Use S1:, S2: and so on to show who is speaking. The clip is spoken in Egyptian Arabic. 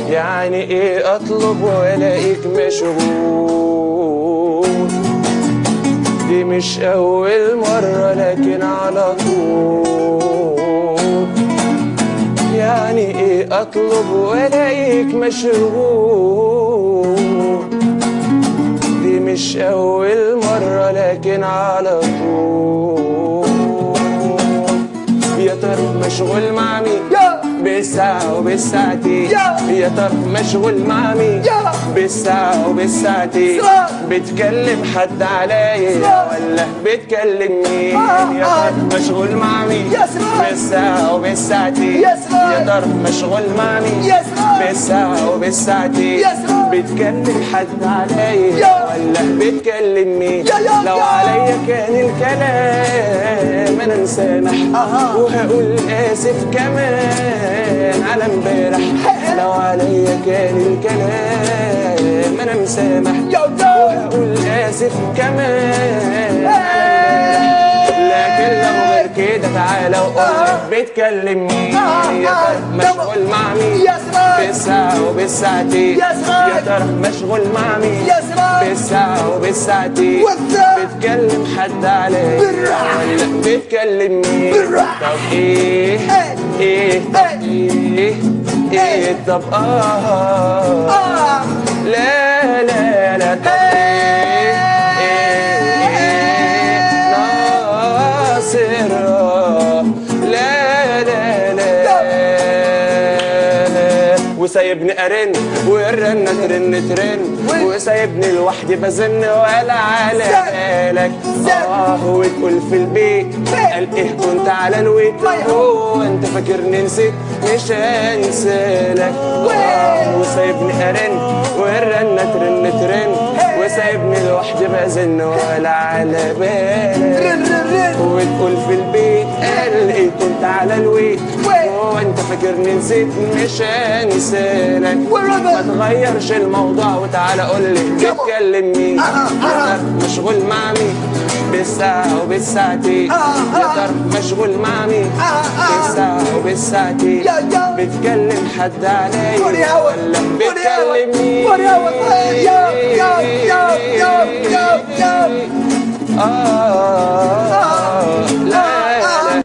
S1: يعني ايه اطلب والاقيك مشغول دي مش اول مرة لكن على طول يعني ايه اطلب والاقيك مشغول دي مش اول مرة لكن على طول يا ترى مشغول مع مين
S2: يا
S1: بالساعة وبالساعتين
S2: يا.
S1: يا ترى مشغول مع مين
S2: يا.
S1: بالساعة وبالساعتين
S2: سلام.
S1: بتكلم حد عليا
S2: سلام.
S1: ولا بتكلم مين
S2: آه،
S1: يا
S2: آه.
S1: ترى مشغول مع مين
S2: يا سلام.
S1: بالساعة وبالساعتين
S2: يا سلام.
S1: يا ترى مشغول مع مين
S2: يا سلام.
S1: بالساعة وبالساعتين
S2: يا سلام.
S1: بتكلم حد عليا
S2: يا.
S1: ولا بتكلم مين
S2: يا- يا-
S1: لو
S2: يا.
S1: عليا كان الكلام انا مسامح
S2: أها.
S1: وهقول اسف كمان على امبارح لو عليا كان الكلام انا مسامح
S2: يا ولاد.
S1: وهقول اسف كمان لكن لو غير كده تعالى وقول بتكلم مين
S2: آه،
S1: يا
S2: آه.
S1: ترى مشغول مع مين
S2: يا سلام.
S1: بالساعة وبالساعتين
S2: يا سلام.
S1: يا ترى مشغول مع مين
S2: يا سلام.
S1: بالساعة وبالساعتين
S2: وقتها.
S1: بتكلم حد عليا
S2: بالراحة.
S1: ولا بتكلم مين
S2: بالراحة.
S1: طب ايه
S2: إيه.
S1: ايه طب ايه ايه طب اه
S2: آه.
S1: لا لا لا طب ايه ايه ايه ناصر آه. لا لا لا وسايبني ارن والرنة ترن ترن وسايبني لوحدي بزن ولا على
S2: زين.
S1: بالك
S2: زين.
S1: اه وتقول في البيت قال ايه كنت على الويت هو انت فاكرني نسيت مش هنسالك آه وسايبني ارن والرنة ترن ترن وسايبني لوحدي بزن ولا على بالك
S2: رن رن رن
S1: وتقول في البيت قال ايه كنت على الويت
S2: وين؟
S1: هو انت فاكرني نسيت مش هنسالك
S2: وين
S1: ما
S2: رضا؟
S1: تغيرش الموضوع وتعالى قول لي بتكلم مين
S2: آه، آه.
S1: يا ترى مشغول مع مين بالساعة وبالساعتين
S2: آه، آه.
S1: يا ترى مشغول مع مين
S2: آه، آه.
S1: بالساعة وبالساعتين
S2: يا- يا.
S1: بتكلم حد عليا
S2: وري هوا
S1: ولا
S2: وري هوا
S1: بتكلم مين
S2: وري هوا يا يا يا يا يا يا
S1: آه